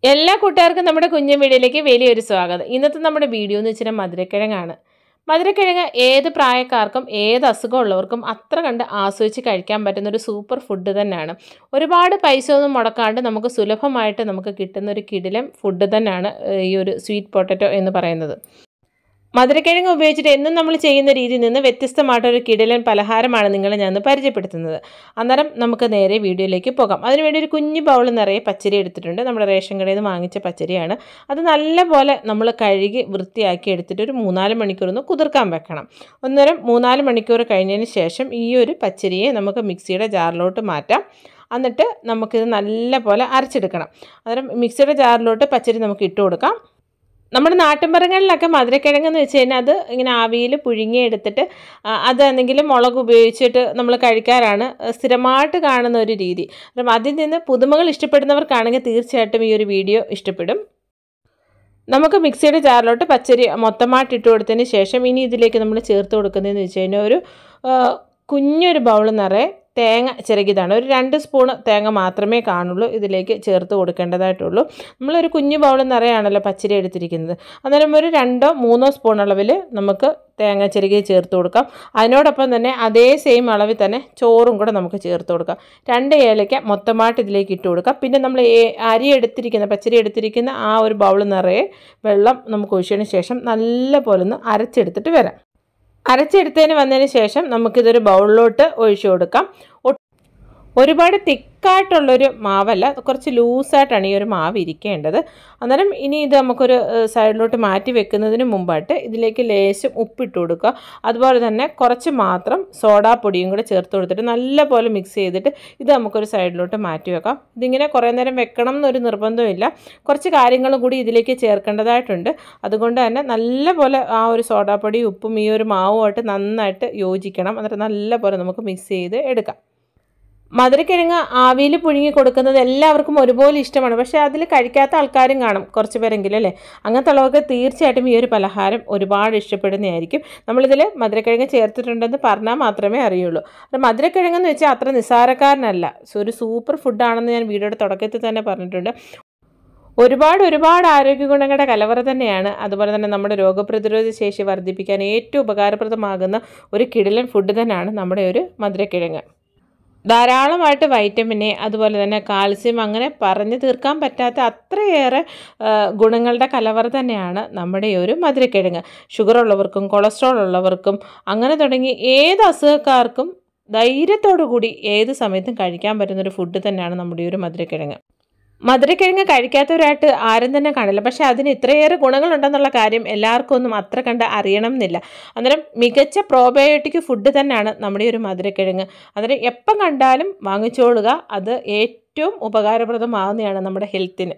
എല്ലാ കൂട്ടുകാർക്കും നമ്മുടെ കുഞ്ഞു വീഡിയോയിലേക്ക് വലിയൊരു സ്വാഗതം ഇന്നത്തെ നമ്മുടെ വീഡിയോ എന്ന് വെച്ചാൽ മധുരക്കിഴങ്ങാണ് മധുരക്കിഴങ്ങ് ഏത് പ്രായക്കാർക്കും ഏത് അസുഖമുള്ളവർക്കും അത്ര കണ്ട് ആസ്വദിച്ച് കഴിക്കാൻ പറ്റുന്ന ഒരു സൂപ്പർ ഫുഡ് തന്നെയാണ് ഒരുപാട് പൈസ ഒന്നും മുടക്കാണ്ട് നമുക്ക് സുലഭമായിട്ട് നമുക്ക് കിട്ടുന്ന ഒരു കിടിലം ഫുഡ് തന്നെയാണ് ഏഹ്, ഈ ഒരു സ്വീറ്റ് പൊട്ടറ്റോ എന്ന് പറയുന്നത് മധുരക്കിഴങ്ങ് ഉപയോഗിച്ചിട്ട് എന്നും നമ്മൾ ചെയ്യുന്ന രീതിയിൽ നിന്ന് വ്യത്യസ്തമായിട്ടൊരു കിടിലൻ പലഹാരമാണ് നിങ്ങളെ ഞാൻ ഇന്ന് പരിചയപ്പെടുത്തുന്നത് അന്നേരം നമുക്ക് നേരെ വീഡിയോയിലേക്ക് പോകാം അതിനുവേണ്ടി ഒരു കുഞ്ഞു ബൗൾ നിറയെ പച്ചരി എടുത്തിട്ടുണ്ട് നമ്മുടെ റേഷൻ കടയിൽ നിന്ന് വാങ്ങിച്ച പച്ചരിയാണ് അത് നല്ലപോലെ നമ്മൾ കഴുകി വൃത്തിയാക്കി എടുത്തിട്ട് ഒരു മൂന്നാല് മണിക്കൂർ ഒന്ന് കുതിർക്കാൻ വെക്കണം അന്നേരം മൂന്നാല് മണിക്കൂർ കഴിഞ്ഞതിന് ശേഷം ഈ ഒരു പച്ചരിയെ നമുക്ക് മിക്സിയുടെ ജാറിലോട്ട് മാറ്റാം എന്നിട്ട് നമുക്കിത് നല്ലപോലെ അരച്ചെടുക്കണം അന്നേരം മിക്സിയുടെ ജാറിലോട്ട് പച്ചരി നമുക്ക് ഇട്ട് കൊടുക്കാം നമ്മുടെ നാട്ടിൻപുറങ്ങളിലൊക്കെ മധുരക്കിഴങ്ങ് എന്ന് വെച്ച് കഴിഞ്ഞാൽ അത് ഇങ്ങനെ ആവിയിൽ പുഴുങ്ങി എടുത്തിട്ട് ആ, അത് എന്തെങ്കിലും മുളക് ഉപയോഗിച്ചിട്ട് നമ്മൾ കഴിക്കാറാണ് സ്ഥിരമായിട്ട് കാണുന്ന ഒരു രീതി അപ്പം അതിൽ നിന്ന് പുതുമകൾ ഇഷ്ടപ്പെടുന്നവർക്കാണെങ്കിൽ തീർച്ചയായിട്ടും ഈ ഒരു വീഡിയോ ഇഷ്ടപ്പെടും നമുക്ക് മിക്സിയുടെ ജാറിലോട്ട് പച്ചരി മൊത്തമായിട്ട് ഇട്ട് കൊടുത്തതിന് ശേഷം ഇനി ഇതിലേക്ക് നമ്മൾ ചേർത്ത് കൊടുക്കുന്നതെന്ന് വെച്ച് കഴിഞ്ഞാൽ ഒരു ആ, കുഞ്ഞൊരു ബൗൾ നിറയെ തേങ്ങ ചിരകിയതാണ് ഒരു രണ്ട് സ്പൂണ് തേങ്ങ മാത്രമേ കാണുള്ളൂ ഇതിലേക്ക് ചേർത്ത് കൊടുക്കേണ്ടതായിട്ടുള്ളൂ നമ്മളൊരു കുഞ്ഞു ബൗൾ നിറയാണല്ലോ പച്ചരി എടുത്തിരിക്കുന്നത് അന്നേരം ഒരു രണ്ടോ മൂന്നോ സ്പൂൺ അളവിൽ നമുക്ക് തേങ്ങ ചിരകി ചേർത്ത് കൊടുക്കാം അതിനോടൊപ്പം തന്നെ അതേ സെയിം അളവിൽ തന്നെ ചോറും കൂടെ നമുക്ക് ചേർത്ത് കൊടുക്കാം രണ്ട് ഏലയ്ക്ക മൊത്തമായിട്ട് ഇതിലേക്ക് ഇട്ട് കൊടുക്കാം പിന്നെ നമ്മൾ ഏ- അരി എടുത്തിരിക്കുന്ന പച്ചരി എടുത്തിരിക്കുന്ന ആ ഒരു ബൗൾ നിറയെ വെള്ളം നമുക്ക് ഒഴിച്ചതിന് ശേഷം നല്ല പോലെ ഒന്ന് അരച്ചെടുത്തിട്ട് വരാം അരച്ചെടുത്തതിന് വന്നതിന് ശേഷം നമുക്കിതൊരു ബൗളിലോട്ട് ഒഴിച്ചു കൊടുക്കാം ഒ- ഒരുപാട് തിക്കായിട്ടുള്ളൊരു മാവല്ല കുറച്ച് ലൂസായിട്ടാണ് ഈ ഒരു മാവ് ഇരിക്കേണ്ടത് അന്നേരം ഇനി ഇത് നമുക്കൊരു ഏഹ്, സൈഡിലോട്ട് മാറ്റി വെക്കുന്നതിന് മുമ്പായിട്ട് ഇതിലേക്ക് ലേശം ഉപ്പിട്ട് കൊടുക്കുക അതുപോലെ തന്നെ കുറച്ച് മാത്രം സോഡാപ്പൊടിയും കൂടെ ചേർത്ത് കൊടുത്തിട്ട് നല്ലപോലെ മിക്സ് ചെയ്തിട്ട് ഇത് നമുക്കൊരു സൈഡിലോട്ട് മാറ്റി വെക്കാം ഇതിങ്ങനെ കുറേ നേരം വെക്കണം എന്നൊരു നിർബന്ധമില്ല കുറച്ച് കാര്യങ്ങളും കൂടി ഇതിലേക്ക് ചേർക്കേണ്ടതായിട്ടുണ്ട് അതുകൊണ്ട് തന്നെ നല്ലപോലെ ആ ഒരു സോഡാപ്പൊടി ഉപ്പും ഈ ഒരു മാവുമായിട്ട് നന്നായിട്ട് യോജിക്കണം എന്നിട്ട് നല്ലപോലെ നമുക്ക് മിക്സ് ചെയ്ത് എടുക്കാം മധുരക്കിഴങ്ങ് ആവിയിൽ പുഴുങ്ങി കൊടുക്കുന്നത് എല്ലാവർക്കും ഒരുപോലെ ഇഷ്ടമാണ് പക്ഷേ അതിൽ കഴിക്കാത്ത ആൾക്കാരും കാണും കുറച്ച് പേരെങ്കിലും അല്ലേ അങ്ങനത്തെ ഉള്ളവർക്ക് തീർച്ചയായിട്ടും ഈ ഒരു പലഹാരം ഒരുപാട് ഇഷ്ടപ്പെടുന്നതായിരിക്കും നമ്മളിതിൽ മധുരക്കിഴങ്ങ് ചേർത്തിട്ടുണ്ടെന്ന് പറഞ്ഞാൽ മാത്രമേ അറിയുള്ളൂ അത് മധുരക്കിഴങ്ങെന്ന് വെച്ചാൽ അത്ര നിസ്സാരക്കാരനല്ല സോ ഒരു സൂപ്പർ ഫുഡാണെന്ന് ഞാൻ വീഡിയോയുടെ തുടക്കത്തിൽ തന്നെ പറഞ്ഞിട്ടുണ്ട് ഒരുപാട് ഒരുപാട് ആരോഗ്യ ഗുണങ്ങളുടെ കലവറ തന്നെയാണ് അതുപോലെ തന്നെ നമ്മുടെ രോഗപ്രതിരോധ ശേഷി വർദ്ധിപ്പിക്കാൻ ഏറ്റവും ഉപകാരപ്രദമാകുന്ന ഒരു കിടിലൻ ഫുഡ് തന്നെയാണ് നമ്മുടെ ഒരു മധുരക്കിഴങ്ങ് ധാരാളമായിട്ട് വൈറ്റമിൻ എ അതുപോലെ തന്നെ കാൽസ്യം അങ്ങനെ പറഞ്ഞു തീർക്കാൻ പറ്റാത്ത അത്രയേറെ ആ, ഗുണങ്ങളുടെ കലവറ തന്നെയാണ് നമ്മുടെ ഈ ഒരു മധുരക്കിഴങ്ങ് ഷുഗർ ഉള്ളവർക്കും കൊളസ്ട്രോൾ ഉള്ളവർക്കും അങ്ങനെ തുടങ്ങി ഏത് അസുഖക്കാർക്കും ധൈര്യത്തോടു കൂടി ഏത് സമയത്തും കഴിക്കാൻ പറ്റുന്ന ഒരു ഫുഡ് തന്നെയാണ് നമ്മുടെ ഈ ഒരു മധുരക്കിഴങ്ങ് മധുരക്കിഴങ്ങ് കഴിക്കാത്തവരായിട്ട് ആരും തന്നെ കാണില്ല പക്ഷേ അതിന് ഇത്രയേറെ ഗുണങ്ങളുണ്ടെന്നുള്ള കാര്യം എല്ലാവർക്കും ഒന്നും അത്ര കണ്ട് അറിയണം എന്നില്ല അന്നേരം മികച്ച പ്രോബയോട്ടിക് ഫുഡ് തന്നെയാണ് നമ്മുടെ ഈ ഒരു മധുരക്കിഴങ്ങ് അന്നേരം എപ്പം കണ്ടാലും വാങ്ങിച്ചോളുക അത് ഏറ്റവും ഉപകാരപ്രദമാകുന്നതാണ് നമ്മുടെ ഹെൽത്തിന്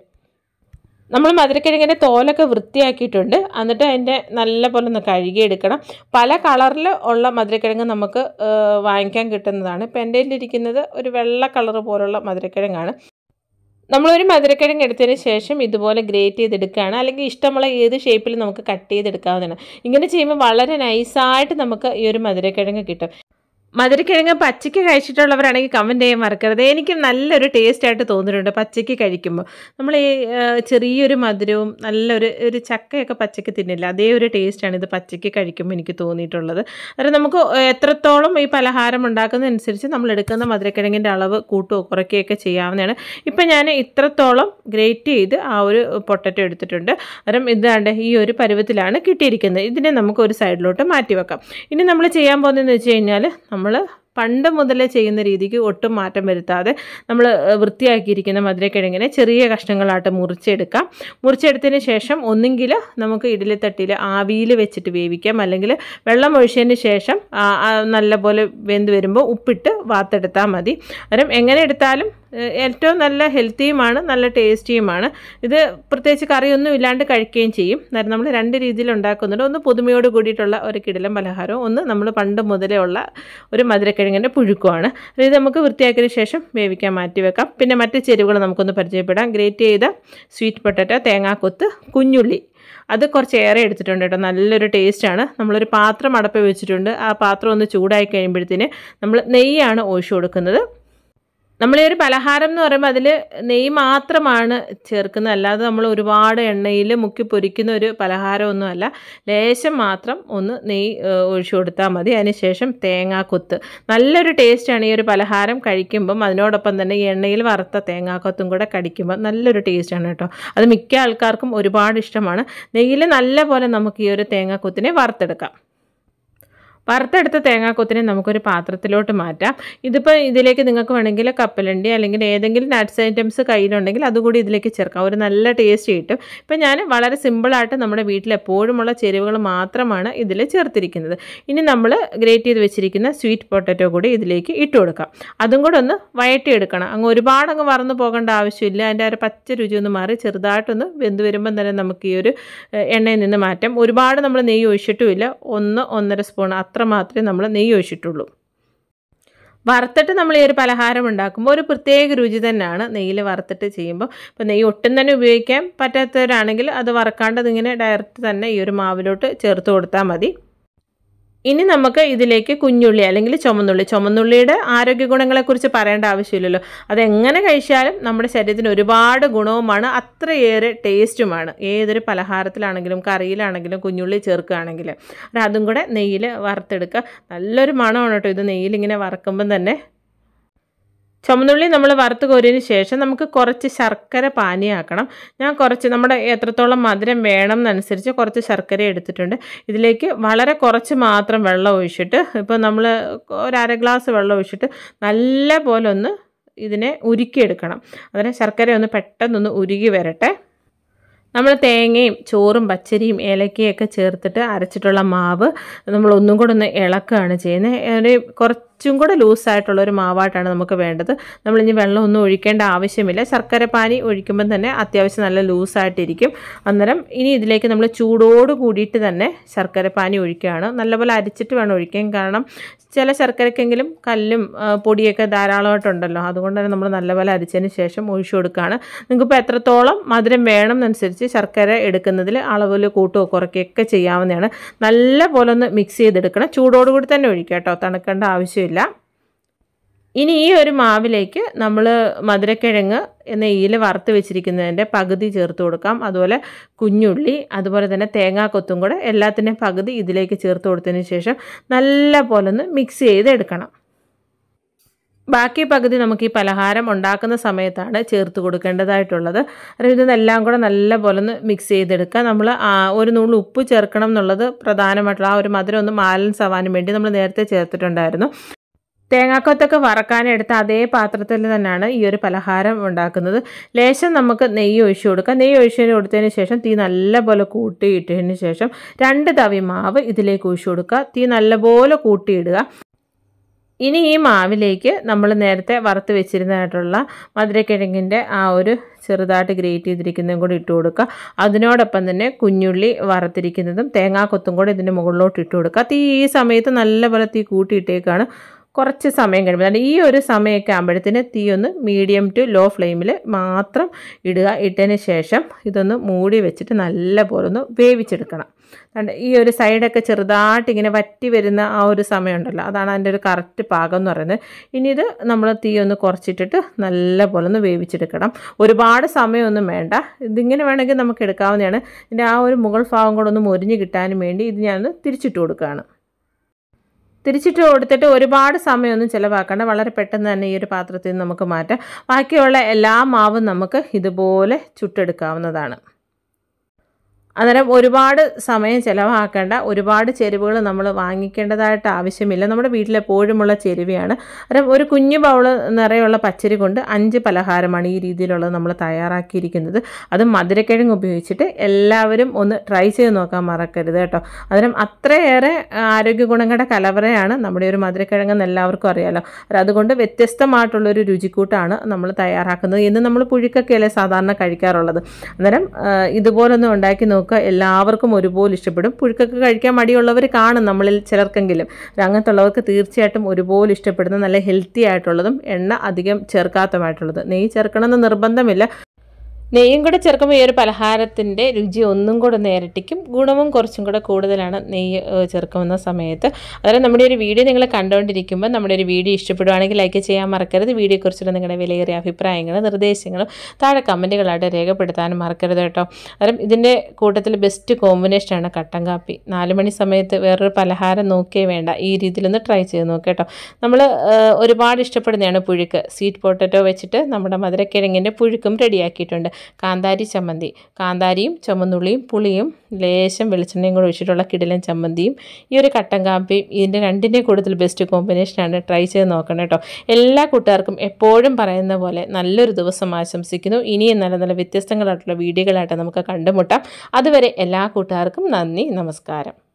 നമ്മൾ മധുരക്കിഴങ്ങിൻ്റെ തോലൊക്കെ വൃത്തിയാക്കിയിട്ടുണ്ട് എന്നിട്ട് അതിൻ്റെ നല്ല പോലെ ഒന്ന് കഴുകിയെടുക്കണം പല കളറിൽ ഉള്ള മധുരക്കിഴങ്ങ് നമുക്ക് ആ, വാങ്ങിക്കാൻ കിട്ടുന്നതാണ് ഇപ്പം എൻ്റെ കയ്യിലിരിക്കുന്നത് ഒരു വെള്ള കളർ പോലുള്ള മധുരക്കിഴങ്ങാണ് നമ്മളൊരു മധുരക്കിഴങ്ങ് എടുത്തതിന് ശേഷം ഇതുപോലെ ഗ്രേറ്റ് ചെയ്തെടുക്കുകയാണ് അല്ലെങ്കിൽ ഇഷ്ടമുള്ള ഏത് ഷേപ്പിൽ നമുക്ക് കട്ട് ചെയ്തെടുക്കാവുന്നതാണ് ഇങ്ങനെ ചെയ്യുമ്പോൾ വളരെ നൈസായിട്ട് നമുക്ക് ഈ ഒരു മധുരക്കിഴങ്ങ് കിട്ടും മധുരക്കിഴങ്ങ് പച്ചയ്ക്ക് കഴിച്ചിട്ടുള്ളവരാണെങ്കിൽ കമൻറ്റ് ചെയ്യാൻ മറക്കരുത് എനിക്കും നല്ലൊരു ടേസ്റ്റ് ആയിട്ട് തോന്നിയിട്ടുണ്ട് പച്ചയ്ക്ക് കഴിക്കുമ്പോൾ നമ്മൾ ഈ ആ, ചെറിയൊരു മധുരവും നല്ലൊരു ഒരു ചക്കയൊക്കെ പച്ചയ്ക്ക് തിന്നില്ല അതേ ഒരു ടേസ്റ്റാണ് ഇത് പച്ചയ്ക്ക് കഴിക്കുമ്പോൾ എനിക്ക് തോന്നിയിട്ടുള്ളത് അതായത് നമുക്ക് എത്രത്തോളം ഈ പലഹാരം ഉണ്ടാക്കുന്നതനുസരിച്ച് നമ്മൾ എടുക്കുന്ന മധുരക്കിഴങ്ങിൻ്റെ അളവ് കൂട്ടുകയോ കുറയ്ക്കുകയൊക്കെ ചെയ്യാവുന്നതാണ് ഇപ്പം ഞാൻ ഇത്രത്തോളം ഗ്രേറ്റ് ചെയ്ത് ആ ഒരു പൊട്ടറ്റോ എടുത്തിട്ടുണ്ട് അന്നേരം ഇതാണ്ട് ഈ ഒരു പരുവത്തിലാണ് കിട്ടിയിരിക്കുന്നത് ഇതിനെ നമുക്ക് ഒരു സൈഡിലോട്ട് മാറ്റി വെക്കാം ഇനി നമ്മൾ ചെയ്യാൻ പോകുന്നതെന്ന് വെച്ച് കഴിഞ്ഞാൽ നമ്മൾ പണ്ട് മുതലേ ചെയ്യുന്ന രീതിക്ക് ഒട്ടും മാറ്റം വരുത്താതെ നമ്മൾ വൃത്തിയാക്കിയിരിക്കുന്ന മധുരക്കിഴങ്ങിനെ ചെറിയ കഷ്ണങ്ങളായിട്ട് മുറിച്ചെടുക്കാം മുറിച്ചെടുത്തതിന് ശേഷം ഒന്നുകിൽ നമുക്ക് ഇഡലിത്തട്ടിയിൽ ആവിയിൽ വെച്ചിട്ട് വേവിക്കാം അല്ലെങ്കിൽ വെള്ളം ഒഴിച്ചതിന് ശേഷം ആ, ആ, നല്ലപോലെ വെന്ത് വരുമ്പോൾ ഉപ്പിട്ട് വാർത്തെടുത്താൽ മതി അന്നേരം എങ്ങനെ എടുത്താലും ഏഹ്, ഏറ്റവും നല്ല ഹെൽത്തിയുമാണ് നല്ല ടേസ്റ്റിയുമാണ് ഇത് പ്രത്യേകിച്ച് കറിയൊന്നും ഇല്ലാണ്ട് കഴിക്കുകയും ചെയ്യും അന്നേരം നമ്മൾ രണ്ട് രീതിയിൽ ഉണ്ടാക്കുന്നുണ്ട് ഒന്ന് പുതുമയോട് കൂടിയിട്ടുള്ള ഒരു കിടിലൻ പലഹാരവും ഒന്ന് നമ്മൾ പണ്ട് മുതലേ ഉള്ള ഒരു മധുരക്കിഴങ്ങിൻ്റെ പുഴുക്കുമാണ് ഇത് നമുക്ക് വൃത്തിയാക്കിയതിന് ശേഷം വേവിക്കാൻ മാറ്റി വെക്കാം പിന്നെ മറ്റ് ചേരുവകൾ നമുക്കൊന്ന് പരിചയപ്പെടാം ഗ്രേറ്റ് ചെയ്ത സ്വീറ്റ് പൊട്ടറ്റോ തേങ്ങാക്കൊത്ത് കുഞ്ഞുള്ളി അത് കുറച്ച് ഏറെ എടുത്തിട്ടുണ്ട് കേട്ടോ നല്ലൊരു ടേസ്റ്റാണ് നമ്മളൊരു പാത്രം അടപ്പ് വെച്ചിട്ടുണ്ട് ആ പാത്രം ഒന്ന് ചൂടായി കഴിയുമ്പോഴത്തേന് നമ്മൾ നെയ്യാണ് ഒഴിച്ചു കൊടുക്കുന്നത് നമ്മൾ ഈ ഒരു പലഹാരം എന്ന് പറയുമ്പോൾ അതിൽ നെയ്യ് മാത്രമാണ് ചേർക്കുന്നത് അല്ലാതെ നമ്മൾ ഒരുപാട് എണ്ണയിൽ മുക്കി പൊരിക്കുന്ന ഒരു പലഹാരമൊന്നുമല്ല ലേശം മാത്രം ഒന്ന് നെയ്യ് ഏഹ്, ഒഴിച്ചു കൊടുത്താൽ മതി അതിനുശേഷം തേങ്ങാക്കൊത്ത് നല്ലൊരു ടേസ്റ്റാണ് ഈ ഒരു പലഹാരം കഴിക്കുമ്പം അതിനോടൊപ്പം തന്നെ ഈ എണ്ണയിൽ വറുത്ത തേങ്ങാക്കൊത്തും കൂടെ കടിക്കുമ്പോൾ നല്ലൊരു ടേസ്റ്റാണ് കേട്ടോ അത് മിക്ക ആൾക്കാർക്കും ഒരുപാട് ഇഷ്ടമാണ് നെയ്യിൽ നല്ല പോലെ നമുക്ക് ഈ ഒരു തേങ്ങാക്കൊത്തിനെ വറുത്തെടുക്കാം വറുത്തെടുത്ത തേങ്ങാക്കൊത്തിനെ നമുക്കൊരു പാത്രത്തിലോട്ട് മാറ്റാം ഇതിപ്പോൾ ഇതിലേക്ക് നിങ്ങൾക്ക് വേണമെങ്കിൽ കപ്പലണ്ടി അല്ലെങ്കിൽ ഏതെങ്കിലും നട്ട്സ് ഐറ്റംസ് കയ്യിലുണ്ടെങ്കിൽ അതുകൂടി ഇതിലേക്ക് ചേർക്കാം ഒരു നല്ല ടേസ്റ്റ് കിട്ടും ഇപ്പം ഞാൻ വളരെ സിമ്പിളായിട്ട് നമ്മുടെ വീട്ടിൽ എപ്പോഴുമുള്ള ചേരുവകൾ മാത്രമാണ് ഇതിൽ ചേർത്തിരിക്കുന്നത് ഇനി നമ്മൾ ഗ്രേറ്റ് ചെയ്ത് വെച്ചിരിക്കുന്ന സ്വീറ്റ് പൊട്ടറ്റോ കൂടി ഇതിലേക്ക് ഇട്ട് കൊടുക്കാം അതും കൂടെ ഒന്ന് വഴറ്റിയെടുക്കണം അങ്ങ് ഒരുപാട് അങ്ങ് വറന്നു പോകേണ്ട ആവശ്യമില്ല അതിൻ്റെ ആ ഒരു പച്ച രുചി ഒന്ന് മാറി ചെറുതായിട്ടൊന്ന് വെന്ത് വരുമ്പം തന്നെ നമുക്ക് ഈ ഒരു ഏഹ്, എണ്ണയിൽ നിന്ന് മാറ്റാം ഒരുപാട് നമ്മൾ നെയ്യ് ഒഴിച്ചിട്ടുമില്ല ഒന്ന് ഒന്നര സ്പൂൺ അത്ര മാത്രമേ നമ്മൾ നെയ്യ് ഒഴിച്ചിട്ടുള്ളൂ വറുത്തിട്ട് നമ്മൾ ഈ ഒരു പലഹാരം ഉണ്ടാക്കുമ്പോൾ ഒരു പ്രത്യേക രുചി തന്നെയാണ് നെയ്യിൽ വറുത്തിട്ട് ചെയ്യുമ്പോൾ ഇപ്പോൾ നെയ്യ് ഒട്ടും തന്നെ ഉപയോഗിക്കാൻ പറ്റാത്തവരാണെങ്കിൽ അത് വറക്കാണ്ട് അതിങ്ങനെ ഡയറക്റ്റ് തന്നെ ഈ ഒരു മാവിലോട്ട് ചേർത്ത് കൊടുത്താൽ മതി ഇനി നമുക്ക് ഇതിലേക്ക് കുഞ്ഞുള്ളി അല്ലെങ്കിൽ ചുമന്നുള്ളി ചുമന്നുള്ളിയുടെ ആരോഗ്യ ഗുണങ്ങളെക്കുറിച്ച് പറയേണ്ട ആവശ്യമില്ലല്ലോ അതെങ്ങനെ കഴിച്ചാലും നമ്മുടെ ശരീരത്തിന് ഒരുപാട് ഗുണവുമാണ് അത്രയേറെ ടേസ്റ്റുമാണ് ഏതൊരു പലഹാരത്തിലാണെങ്കിലും കറിയിലാണെങ്കിലും കുഞ്ഞുള്ളി ചേർക്കുകയാണെങ്കിൽ അത് അതും കൂടെ നെയ്യിൽ വറുത്തെടുക്കുക നല്ലൊരു മണമാണ് കേട്ടോ ഇത് നെയ്യിൽ ഇങ്ങനെ വറക്കുമ്പം തന്നെ ചുമന്നുള്ളി നമ്മൾ വറുത്ത് കോരിയതിന് ശേഷം നമുക്ക് കുറച്ച് ശർക്കര പാനിയാക്കണം ഞാൻ കുറച്ച് നമ്മുടെ എത്രത്തോളം മധുരം വേണം എന്നനുസരിച്ച് കുറച്ച് ശർക്കര എടുത്തിട്ടുണ്ട് ഇതിലേക്ക് വളരെ കുറച്ച് മാത്രം വെള്ളം ഒഴിച്ചിട്ട് ഇപ്പോൾ നമ്മൾ ഒരു അര ഗ്ലാസ് വെള്ളം ഒഴിച്ചിട്ട് നല്ല പോലെ ഒന്ന് ഇതിനെ ഉരുക്കിയെടുക്കണം അതിന് ശർക്കര ഒന്ന് പെട്ടെന്നൊന്ന് ഉരുകി വരട്ടെ നമ്മൾ തേങ്ങയും ചോറും പച്ചരിയും ഏലക്കയൊക്കെ ചേർത്തിട്ട് അരച്ചിട്ടുള്ള മാവ് നമ്മൾ ഒന്നും കൂടെ ഒന്ന് ഇളക്കുകയാണ് ചെയ്യുന്നത് ഒരു കുറച്ചും കൂടെ ലൂസായിട്ടുള്ള ഒരു മാവായിട്ടാണ് നമുക്ക് വേണ്ടത് നമ്മളിനി വെള്ളം ഒന്നും ഒഴിക്കേണ്ട ആവശ്യമില്ല ശർക്കര പാനി ഒഴിക്കുമ്പം തന്നെ അത്യാവശ്യം നല്ല ലൂസായിട്ടിരിക്കും അന്നേരം ഇനി ഇതിലേക്ക് നമ്മൾ ചൂടോട് കൂടിയിട്ട് തന്നെ ശർക്കര പാനി ഒഴിക്കുകയാണ് നല്ലപോലെ അരിച്ചിട്ട് വേണം ഒഴിക്കാൻ കാരണം ചില ശർക്കരക്കെങ്കിലും കല്ലും ആ, പൊടിയൊക്കെ ധാരാളമായിട്ടുണ്ടല്ലോ അതുകൊണ്ട് തന്നെ നമ്മൾ നല്ലപോലെ അരിച്ചതിന് ശേഷം ഒഴിച്ചു കൊടുക്കുകയാണ് നിങ്ങൾക്കിപ്പോൾ എത്രത്തോളം മധുരം വേണം എന്നനുസരിച്ച് ശർക്കര എടുക്കുന്നതിൽ അളവിൽ കൂട്ടുകയോ കുറയ്ക്കുകയൊക്കെ ചെയ്യാവുന്നതാണ് നല്ല പോലെ ഒന്ന് മിക്സ് ചെയ്തെടുക്കണം ചൂടോടുകൂടി തന്നെ ഒഴിക്കുക കേട്ടോ തണുക്കേണ്ട ആവശ്യമില്ല ഇനി ഈ ഒരു മാവിലേക്ക് നമ്മൾ മധുരക്കിഴങ്ങ് നെയ്യിൽ വറുത്ത് വെച്ചിരിക്കുന്നതിൻ്റെ പകുതി ചേർത്ത് കൊടുക്കാം അതുപോലെ കുഞ്ഞുള്ളി അതുപോലെ തന്നെ തേങ്ങാക്കൊത്തും കൂടെ എല്ലാത്തിൻ്റെയും പകുതി ഇതിലേക്ക് ചേർത്ത് കൊടുത്തതിന് ശേഷം നല്ല പോലെ ഒന്ന് മിക്സ് ചെയ്ത് എടുക്കണം ബാക്കി പകുതി നമുക്ക് ഈ പലഹാരം ഉണ്ടാക്കുന്ന സമയത്താണ് ചേർത്ത് കൊടുക്കേണ്ടതായിട്ടുള്ളത് അത് ഇതെല്ലാം കൂടെ നല്ല പോലെ ഒന്ന് മിക്സ് ചെയ്തെടുക്കുക നമ്മൾ ഒരു നുള്ളു ഉപ്പ് ചേർക്കണം എന്നുള്ളത് പ്രധാനമായിട്ടുള്ള ആ ഒരു മധുരം ഒന്ന് ബാലൻസ് ആവാനും വേണ്ടി നമ്മൾ നേരത്തെ ചേർത്തിട്ടുണ്ടായിരുന്നു തേങ്ങാക്കൊത്തൊക്കെ വറക്കാനെടുത്ത അതേ പാത്രത്തിൽ തന്നെയാണ് ഈ ഒരു പലഹാരം ഉണ്ടാക്കുന്നത് ലേശം നമുക്ക് നെയ്യ് ഒഴിച്ചു കൊടുക്കാം നെയ്യ് ഒഴിച്ചതിന് കൊടുത്തതിന് ശേഷം തീ നല്ലപോലെ കൂട്ടിയിട്ടതിന് ശേഷം രണ്ട് തവി മാവ് ഇതിലേക്ക് ഒഴിച്ചു കൊടുക്കുക തീ നല്ലപോലെ കൂട്ടിയിടുക ഇനി ഈ മാവിലേക്ക് നമ്മൾ നേരത്തെ വറുത്ത് വെച്ചിരുന്നതായിട്ടുള്ള മധുരക്കിഴങ്ങിൻ്റെ ആ ഒരു ചെറുതായിട്ട് ഗ്രേറ്റ് ചെയ്തിരിക്കുന്നതും കൂടി ഇട്ട് കൊടുക്കുക അതിനോടൊപ്പം തന്നെ കുഞ്ഞുള്ളി വറുത്തിരിക്കുന്നതും തേങ്ങാക്കൊത്തും കൂടെ ഇതിൻ്റെ മുകളിലോട്ട് ഇട്ട് കൊടുക്കുക തീ ഈ സമയത്ത് നല്ലപോലെ തീ കൂട്ടിയിട്ടേക്കാണ് കുറച്ച് സമയം കഴിയുമ്പോൾ അതായത് ഈ ഒരു സമയമൊക്കെ ആകുമ്പോഴത്തേന് തീ ഒന്ന് മീഡിയം ടു ലോ ഫ്ലെയിമിൽ മാത്രം ഇടുക ഇട്ടതിന് ശേഷം ഇതൊന്ന് മൂടി വെച്ചിട്ട് നല്ല പോലെ ഒന്ന് വേവിച്ചെടുക്കണം കണ്ട് ഈ ഒരു സൈഡൊക്കെ ചെറുതായിട്ട് ഇങ്ങനെ വറ്റി വരുന്ന ആ ഒരു സമയമുണ്ടല്ലോ അതാണ് അതിൻ്റെ ഒരു കറക്റ്റ് പാകം എന്ന് പറയുന്നത് ഇനി ഇത് നമ്മൾ തീ ഒന്ന് കുറച്ചിട്ടിട്ട് നല്ല പോലെ ഒന്ന് വേവിച്ചെടുക്കണം ഒരുപാട് സമയമൊന്നും വേണ്ട ഇതിങ്ങനെ വേണമെങ്കിൽ നമുക്ക് എടുക്കാവുന്നതാണ് ഇതിൻ്റെ ആ ഒരു മുകൾ ഭാഗം കൂടെ ഒന്ന് മൊരിഞ്ഞ് കിട്ടാനും വേണ്ടി ഇത് ഞാൻ തിരിച്ചിട്ട് കൊടുക്കുകയാണ് തിരിച്ചിട്ട് കൊടുത്തിട്ട് ഒരുപാട് സമയമൊന്നും ചിലവാക്കേണ്ട വളരെ പെട്ടെന്ന് തന്നെ ഈ ഒരു പാത്രത്തിൽ നിന്ന് നമുക്ക് മാറ്റാം ബാക്കിയുള്ള എല്ലാ മാവും നമുക്ക് ഇതുപോലെ ചുട്ടെടുക്കാവുന്നതാണ് അന്നേരം ഒരുപാട് സമയം ചിലവാക്കേണ്ട ഒരുപാട് ചേരുവകൾ നമ്മൾ വാങ്ങിക്കേണ്ടതായിട്ട് ആവശ്യമില്ല നമ്മുടെ വീട്ടിലെപ്പോഴുമുള്ള ചേരുവയാണ് അന്നേരം ഒരു കുഞ്ഞു ബൗള് നിറയുള്ള പച്ചരി കൊണ്ട് അഞ്ച് പലഹാരമാണ് ഈ രീതിയിലുള്ളത് നമ്മൾ തയ്യാറാക്കിയിരിക്കുന്നത് അത് മധുരക്കിഴങ്ങ് ഉപയോഗിച്ചിട്ട് എല്ലാവരും ഒന്ന് ട്രൈ ചെയ്ത് നോക്കാൻ മറക്കരുത് കേട്ടോ അന്നേരം അത്രയേറെ ആരോഗ്യ ഗുണങ്ങളുടെ കലവറയാണ് നമ്മുടെ ഒരു മധുരക്കിഴങ്ങെന്ന് എല്ലാവർക്കും അറിയാലോ അത് അതുകൊണ്ട് വ്യത്യസ്തമായിട്ടുള്ളൊരു രുചിക്കൂട്ടാണ് നമ്മൾ തയ്യാറാക്കുന്നത് എന്ന് നമ്മൾ പുഴുക്കൊക്കെയല്ലേ സാധാരണ കഴിക്കാറുള്ളത് അന്നേരം ആ, ഇതുപോലൊന്ന് ഉണ്ടാക്കി നോക്കുക എല്ലാവർക്കും ഒരുപോലെ ഇഷ്ടപ്പെടും പുഴുക്കൊക്കെ കഴിക്കാൻ മടിയുള്ളവർ കാണും നമ്മളിൽ ചിലർക്കെങ്കിലും അങ്ങനത്തുള്ളവർക്ക് തീർച്ചയായിട്ടും ഒരുപോലെ ഇഷ്ടപ്പെടുന്ന നല്ല ഹെൽത്തി ആയിട്ടുള്ളതും എണ്ണ അധികം ചേർക്കാത്തതുമായിട്ടുള്ളത് നെയ്യ് ചേർക്കണമെന്ന് നിർബന്ധമില്ല നെയ്യും കൂടെ ചേർക്കുമ്പോൾ ഈ ഒരു പലഹാരത്തിൻ്റെ രുചി ഒന്നും കൂടെ ഒന്ന് ഇരട്ടിക്കും ഗുണവും കുറച്ചും കൂടെ കൂടുതലാണ് നെയ്യ് ഏഹ്, ചേർക്കുന്ന സമയത്ത് അതുപോലെ നമ്മുടെ ഒരു വീഡിയോ നിങ്ങൾ കണ്ടുകൊണ്ടിരിക്കുമ്പോൾ നമ്മുടെ ഒരു വീഡിയോ ഇഷ്ടപ്പെടുവാണെങ്കിൽ ലൈക്ക് ചെയ്യാൻ മറക്കരുത് വീഡിയോയെക്കുറിച്ചുള്ള നിങ്ങളുടെ വിലയേറിയ അഭിപ്രായങ്ങളും നിർദ്ദേശങ്ങളും താഴെ കമൻറ്റുകളായിട്ട് രേഖപ്പെടുത്താനും മറക്കരുത് കേട്ടോ അന്നേരം ഇതിൻ്റെ കൂട്ടത്തിൽ ബെസ്റ്റ് കോമ്പിനേഷനാണ് കട്ടൻ കാപ്പി നാല് മണി സമയത്ത് വേറൊരു പലഹാരം നോക്കിയേ വേണ്ട ഈ രീതിയിലൊന്ന് ട്രൈ ചെയ്ത് നോക്കുക കേട്ടോ നമ്മൾ ഒരുപാട് ഇഷ്ടപ്പെടുന്നതാണ് പുഴുക്ക് സ്വീറ്റ് പൊട്ടറ്റോ വെച്ചിട്ട് നമ്മുടെ മധുരക്കിഴങ്ങിൻ്റെ പുഴുക്കും റെഡിയാക്കിയിട്ടുണ്ട് കാന്താരി ചമ്മന്തി കാന്താരിയും ചുമന്നുള്ളിയും പുളിയും ലേശം വെളിച്ചെണ്ണയും കൂടെ ഒഴിച്ചിട്ടുള്ള കിടിലൻ ചമ്മന്തിയും ഈ ഒരു കട്ടൻ കാപ്പിയും ഇതിൻ്റെ രണ്ടിൻ്റെ കൂടുതൽ ബെസ്റ്റ് കോമ്പിനേഷനാണ് ട്രൈ ചെയ്ത് നോക്കണം കേട്ടോ എല്ലാ കൂട്ടുകാർക്കും എപ്പോഴും പറയുന്ന പോലെ നല്ലൊരു ദിവസം ആശംസിക്കുന്നു ഇനിയും നല്ല നല്ല വ്യത്യസ്തങ്ങളായിട്ടുള്ള വീഡിയോകളായിട്ട് നമുക്ക് കണ്ടുമുട്ടാം അതുവരെ എല്ലാ കൂട്ടുകാർക്കും നന്ദി നമസ്കാരം